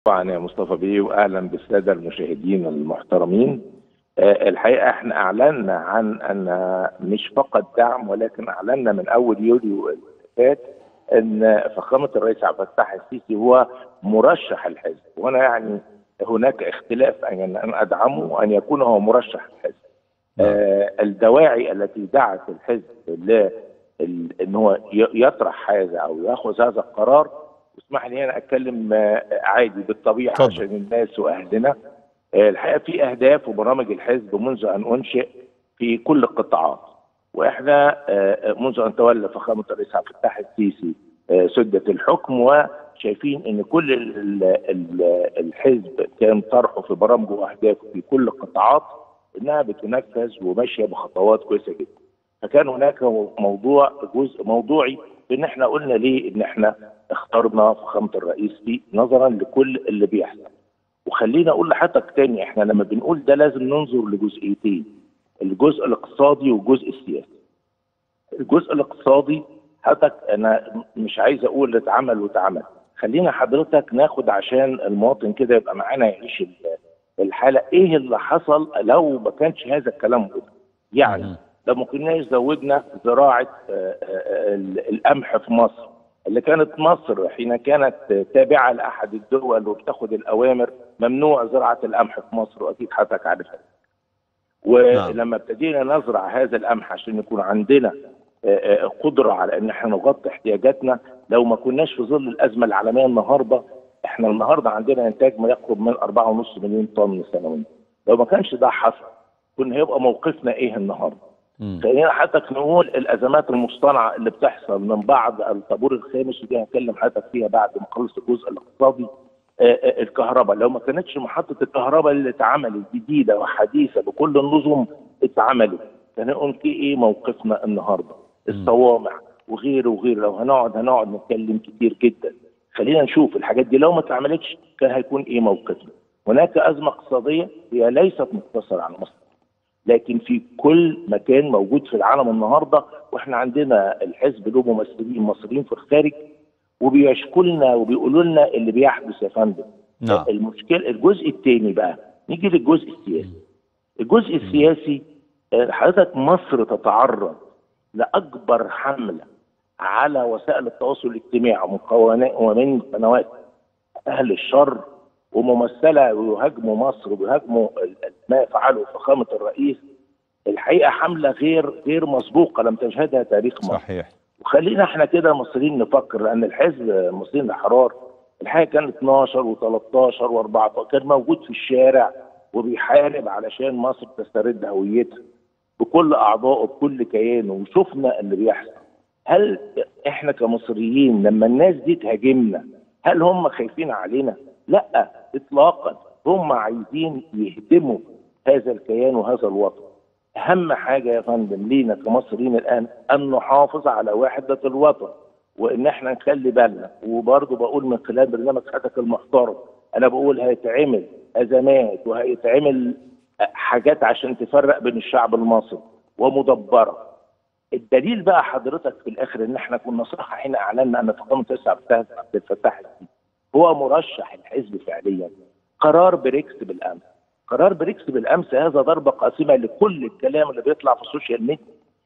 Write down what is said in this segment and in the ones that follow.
طبعا يا مصطفى بيه واهلا بالساده المشاهدين المحترمين آه، الحقيقه احنا اعلنا عن ان مش فقط دعم ولكن اعلنا من اول يوليو اللي فات ان فخامه الرئيس عبد الفتاح السيسي هو مرشح الحزب وانا يعني هناك اختلاف ان ان ادعمه وان يكون هو مرشح الحزب. آه الدواعي التي دعت الحزب ل ان هو ي- يطرح هذا او ياخذ هذا القرار اسمح لي انا اتكلم آه، عادي بالطبيعه اتفضل. عشان الناس واهلنا آه، الحقيقه في اهداف وبرامج الحزب منذ ان انشئ في كل القطاعات واحنا آه، منذ ان تولى فخامه الرئيس عبد الفتاح السيسي آه، سده الحكم وشايفين ان كل ال- ال- الحزب كان طرحه في برامجه واهدافه في كل القطاعات انها بتنفذ وماشيه بخطوات كويسه جدا. فكان هناك موضوع جزء موضوعي في ان احنا قلنا ليه ان احنا اخترنا فخامه الرئيس فيه نظرا لكل اللي بيحصل. وخليني اقول لحضرتك تاني احنا لما بنقول ده لازم ننظر لجزئيتين الجزء الاقتصادي والجزء السياسي. الجزء الاقتصادي حضرتك انا مش عايز اقول اللي اتعمل واتعمل خلينا حضرتك ناخد عشان المواطن كده يبقى معانا يعيش ال- الحاله ايه اللي حصل لو ما كانش هذا الكلام موجود يعني مم. لو ما كناش زودنا زراعه آه، آه، ال- القمح في مصر اللي كانت مصر حين كانت تابعه لاحد الدول وبتاخد الاوامر ممنوع زراعه القمح في مصر واكيد حضرتك عارفها ولما ابتدينا نزرع هذا القمح عشان يكون عندنا آه، آه، قدره على ان احنا نغطي احتياجاتنا لو ما كناش في ظل الازمه العالميه النهارده احنا النهارده عندنا انتاج ما يقرب من 4.5 مليون طن سنويا لو ما كانش ده حصل كنا هيبقى موقفنا ايه النهارده مم. خلينا حضرتك نقول الازمات المصطنعه اللي بتحصل من بعض الطابور الخامس ودي هتكلم حضرتك فيها بعد ما اخلص الجزء الاقتصادي آه، آه، الكهرباء لو ما كانتش محطه الكهرباء اللي اتعملت جديده وحديثه بكل النظم اتعملت كان هنقول في ايه موقفنا النهارده الصوامع وغيره وغيره لو هنقعد هنقعد نتكلم كتير جدا خلينا نشوف الحاجات دي لو ما اتعملتش كان هيكون ايه موقفنا هناك ازمه اقتصاديه هي ليست مقتصره على مصر لكن في كل مكان موجود في العالم النهارده واحنا عندنا الحزب له ممثلين مصريين في الخارج وبيشكوا لنا وبيقولوا لنا اللي بيحدث يا فندم نعم المشكله الجزء الثاني بقى نيجي للجزء السياسي الجزء السياسي آه، حضرتك مصر تتعرض لاكبر حمله على وسائل التواصل الاجتماعي ومن قوانين ومن قنوات اهل الشر وممثله ويهاجموا مصر وبيهاجموا ال- ال- ما يفعله فخامه الرئيس الحقيقه حمله غير غير مسبوقه لم تشهدها تاريخ مصر صحيح وخلينا احنا كده مصريين نفكر لان الحزب المصريين الاحرار الحقيقه كان 12 و13 و14 كان موجود في الشارع وبيحارب علشان مصر تسترد هويتها بكل اعضائه بكل كيانه وشفنا اللي بيحصل هل احنا كمصريين لما الناس دي تهاجمنا هل هم خايفين علينا؟ لا اطلاقا هم عايزين يهدموا هذا الكيان وهذا الوطن اهم حاجه يا فندم لينا كمصريين الان ان نحافظ على وحده الوطن وان احنا نخلي بالنا وبرضه بقول من خلال برنامج حضرتك المحترم انا بقول هيتعمل ازمات وهيتعمل حاجات عشان تفرق بين الشعب المصري ومدبره الدليل بقى حضرتك في الاخر ان احنا كنا صح حين اعلنا ان فخامه الرئيس عبد الفتاح- عبد الفتاح السيسي هو مرشح الحزب فعليا قرار بريكس بالامس قرار بريكس بالامس هذا ضربه قاسمه لكل الكلام اللي بيطلع في السوشيال ميديا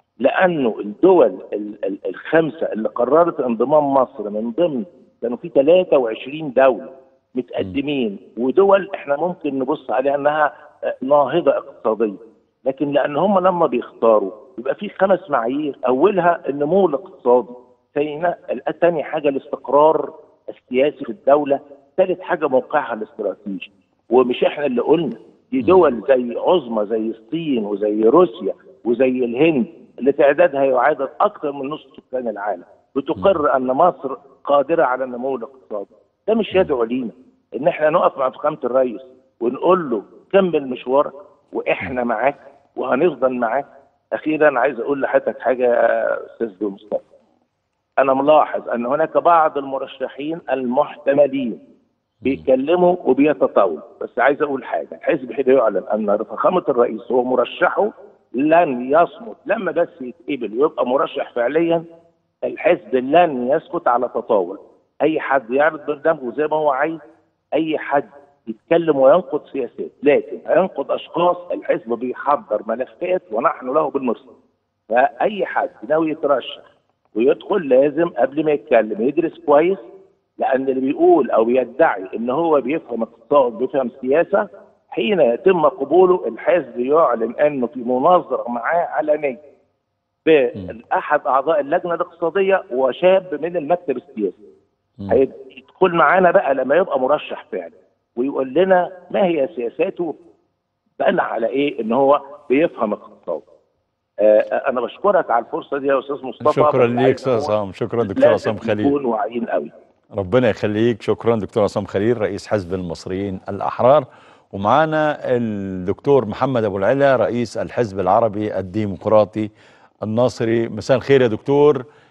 لانه الدول ال- ال- الخمسه اللي قررت انضمام مصر من ضمن كانوا في 23 دوله متقدمين ودول احنا ممكن نبص عليها انها آه، ناهضه اقتصاديا لكن لان هم لما بيختاروا يبقى في خمس معايير اولها النمو الاقتصادي ثاني ثاني حاجه الاستقرار السياسي في الدوله ثالث حاجه موقعها الاستراتيجي ومش احنا اللي قلنا دي دول زي عظمى زي الصين وزي روسيا وزي الهند اللي تعدادها يعادل اكثر من نصف سكان العالم بتقر ان مصر قادره على النمو الاقتصادي ده مش يدعو لينا ان احنا نقف مع فخامه الرئيس ونقول له كمل مشوارك واحنا معاك وهنفضل معاك اخيرا عايز اقول لحضرتك حاجه يا استاذ مصطفى انا ملاحظ ان هناك بعض المرشحين المحتملين بيتكلموا وبيتطاولوا بس عايز اقول حاجه الحزب حين يعلن ان فخامه الرئيس هو مرشحه لن يصمت لما بس يتقبل ويبقى مرشح فعليا الحزب لن يسكت على تطاول اي حد يعرض برنامجه زي ما هو عايز اي حد يتكلم وينقد سياسات لكن هينقد اشخاص الحزب بيحضر ملفات ونحن له بالمرصد فاي حد ناوي يترشح ويدخل لازم قبل ما يتكلم يدرس كويس لان اللي بيقول او بيدعي ان هو بيفهم اقتصاد بيفهم سياسه حين يتم قبوله الحزب يعلن انه في مناظره معاه علنيه باحد اعضاء اللجنه الاقتصاديه وشاب من المكتب السياسي هيدخل معانا بقى لما يبقى مرشح فعلا ويقول لنا ما هي سياساته بنى على ايه ان هو بيفهم اقتصاد آه انا بشكرك على الفرصه دي يا استاذ مصطفى شكرا ليك استاذ عصام شكرا دكتور عصام خليل نكون واعيين قوي ربنا يخليك شكرا دكتور عصام خليل رئيس حزب المصريين الاحرار ومعانا الدكتور محمد ابو العلا رئيس الحزب العربي الديمقراطي الناصري مساء الخير يا دكتور